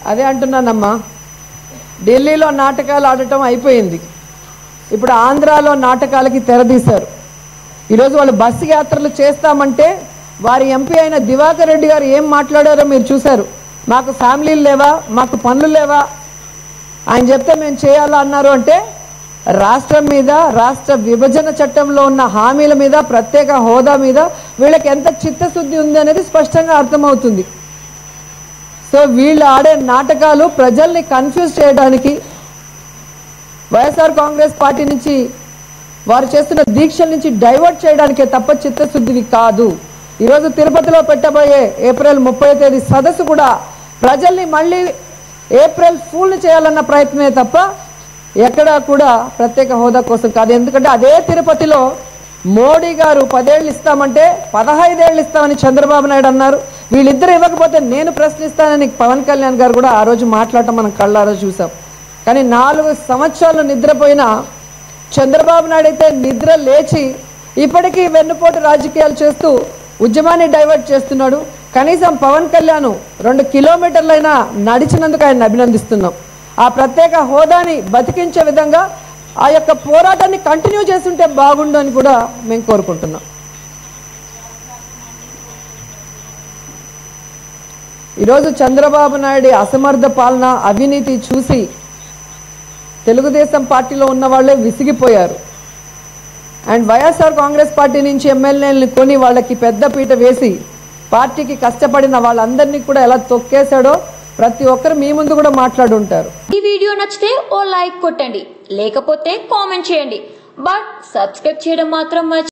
అదే అంటున్నానమ్మా ఢిల్లీలో నాటకాలు ఆడటం అయిపోయింది ఇప్పుడు ఆంధ్రాలో నాటకాలకి తెరదీశారు ఈరోజు వాళ్ళు బస్సు యాత్రలు చేస్తామంటే వారి ఎంపీ అయిన దివాకర్ రెడ్డి గారు ఏం మాట్లాడారో మీరు చూశారు మాకు ఫ్యామిలీలు లేవా మాకు పనులు లేవా ఆయన చెప్తే మేము చేయాలా అన్నారు అంటే రాష్ట్రం మీద రాష్ట్ర విభజన చట్టంలో ఉన్న హామీల మీద ప్రత్యేక హోదా మీద వీళ్ళకి ఎంత చిత్తశుద్ధి ఉంది అనేది స్పష్టంగా అర్థమవుతుంది సో వీళ్ళు ఆడే నాటకాలు ప్రజల్ని కన్ఫ్యూజ్ చేయడానికి వైఎస్ఆర్ కాంగ్రెస్ పార్టీ నుంచి వారు చేస్తున్న దీక్షల నుంచి డైవర్ట్ చేయడానికే తప్ప చిత్తశుద్ధివి కాదు ఈరోజు తిరుపతిలో పెట్టబోయే ఏప్రిల్ ముప్పై తేదీ సదస్సు కూడా ప్రజల్ని మళ్ళీ ఏప్రిల్ ఫూల్ని చేయాలన్న ప్రయత్నమే తప్ప ఎక్కడా కూడా ప్రత్యేక హోదా కోసం కాదు ఎందుకంటే అదే తిరుపతిలో మోడీ గారు పదేళ్ళు ఇస్తామంటే పదహైదేళ్ళు ఇస్తామని చంద్రబాబు నాయుడు అన్నారు వీళ్ళిద్దరు ఇవ్వకపోతే నేను ప్రశ్నిస్తానని పవన్ కళ్యాణ్ గారు కూడా ఆ రోజు మాట్లాడటం మనం కళ్ళారా చూసాం కానీ నాలుగు సంవత్సరాలు నిద్రపోయిన చంద్రబాబు నాయుడు అయితే నిద్ర లేచి ఇప్పటికీ వెన్నుపోటు రాజకీయాలు చేస్తూ ఉద్యమాన్ని డైవర్ట్ చేస్తున్నాడు కనీసం పవన్ కళ్యాణ్ రెండు కిలోమీటర్లైనా నడిచినందుకు ఆయన అభినందిస్తున్నాం ఆ ప్రత్యేక హోదాని బతికించే విధంగా ఆ యొక్క పోరాటాన్ని కంటిన్యూ చేస్తుంటే బాగుండు అని కూడా మేము కోరుకుంటున్నాం ఈరోజు చంద్రబాబు నాయుడు అసమర్థ పాలన అవినీతి చూసి తెలుగుదేశం పార్టీలో ఉన్న వాళ్ళే విసిగిపోయారు అండ్ వైఎస్ఆర్ కాంగ్రెస్ పార్టీ నుంచి ఎమ్మెల్యేలను కొని వాళ్ళకి పెద్ద పీట వేసి పార్టీకి కష్టపడిన వాళ్ళందరినీ కూడా ఎలా తొక్కేశాడో ప్రతి ఒక్కరు మీ ముందు కూడా మాట్లాడుంటారు ఈ వీడియో నచ్చితే ఓ లైక్ కొట్టండి లేకపోతే కామెంట్ చేయండి బట్ సబ్స్క్రైబ్ చేయడం మాత్రం మర్చి